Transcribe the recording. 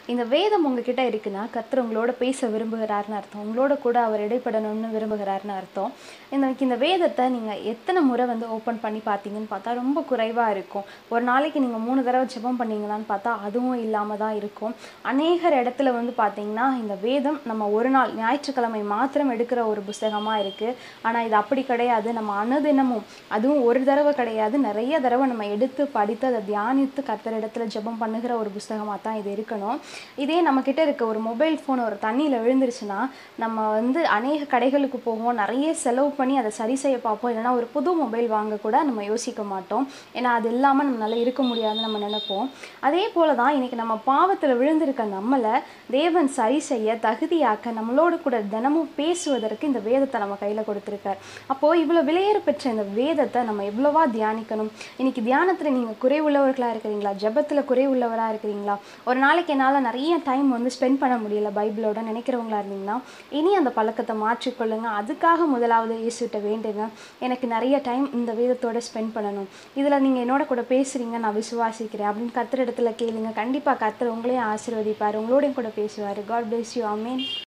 இந்த வேதம் உங்ககிட்ட இருக்குன்னா கர்த்தர் உங்களோட பேச விரும்புகிறாருன்னு அர்த்தம் உங்களோட கூட அவர் இடைப்படணும்னு விரும்புகிறாருன்னு அர்த்தம் இன்னைக்கு இந்த வேதத்தை நீங்கள் எத்தனை முறை வந்து ஓப்பன் பண்ணி பார்த்தீங்கன்னு பார்த்தா ரொம்ப குறைவாக இருக்கும் ஒரு நாளைக்கு நீங்கள் மூணு தடவை ஜெபம் பண்ணீங்களான்னு பார்த்தா அதுவும் இல்லாமல் தான் இருக்கும் அநேகர் இடத்துல வந்து பார்த்தீங்கன்னா இந்த வேதம் நம்ம ஒரு நாள் ஞாயிற்றுக்கிழமை மாத்திரம் எடுக்கிற ஒரு புஸ்தகமாக இருக்குது ஆனால் இது அப்படி கிடையாது நம்ம அனுதினமும் அதுவும் ஒரு தடவை கிடையாது நிறைய தடவை நம்ம எடுத்து படித்து அதை தியானித்து கர்த்தர் இடத்துல ஜெபம் பண்ணுகிற ஒரு புஸ்தகமாக தான் இது இருக்கணும் இதே நம்மக்கிட்ட இருக்க ஒரு மொபைல் ஃபோன் ஒரு தண்ணியில் விழுந்துருச்சுன்னா நம்ம வந்து அநேக கடைகளுக்கு போவோம் நிறைய செலவு பண்ணி அதை சரி செய்ய பார்ப்போம் இல்லைன்னா ஒரு புது மொபைல் வாங்க கூட நம்ம யோசிக்க மாட்டோம் ஏன்னா அது இல்லாமல் நம்மளால இருக்க முடியாதுன்னு நம்ம நினைப்போம் அதே போல தான் இன்னைக்கு நம்ம பாவத்தில் விழுந்திருக்க நம்மளை தேவன் சரி செய்ய தகுதியாக்க நம்மளோடு கூட தினமும் பேசுவதற்கு இந்த வேதத்தை நம்ம கையில் கொடுத்துருக்கார் அப்போது இவ்வளோ விலையேற பெற்ற இந்த வேதத்தை நம்ம எவ்வளவா தியானிக்கணும் இன்னைக்கு தியானத்தில் நீங்கள் குறைவுள்ளவர்களாக இருக்கிறீங்களா ஜெபத்தில் குறைவுள்ளவராக இருக்கிறீங்களா ஒரு நாளைக்கு என்னால் நிறைய டைம் வந்து ஸ்பெண்ட் பண்ண முடியல பைபிளோட நினைக்கிறவங்களா இருந்தீங்கன்னா இனி அந்த பழக்கத்தை மாற்றிக்கொள்ளுங்க அதுக்காக முதலாவது இயேசுகிட்ட வேண்டுங்க எனக்கு நிறைய டைம் இந்த வேதத்தோட ஸ்பெண்ட் பண்ணணும் இதில் நீங்கள் என்னோட கூட பேசுகிறீங்க நான் விசுவாசிக்கிறேன் அப்படின்னு கர்த்தர் இடத்துல கேளுங்க கண்டிப்பாக கர்த்தர் உங்களையும் ஆசீர்வதிப்பார் உங்களோடையும் கூட பேசுவார் காட் bless யூ ஆமேன்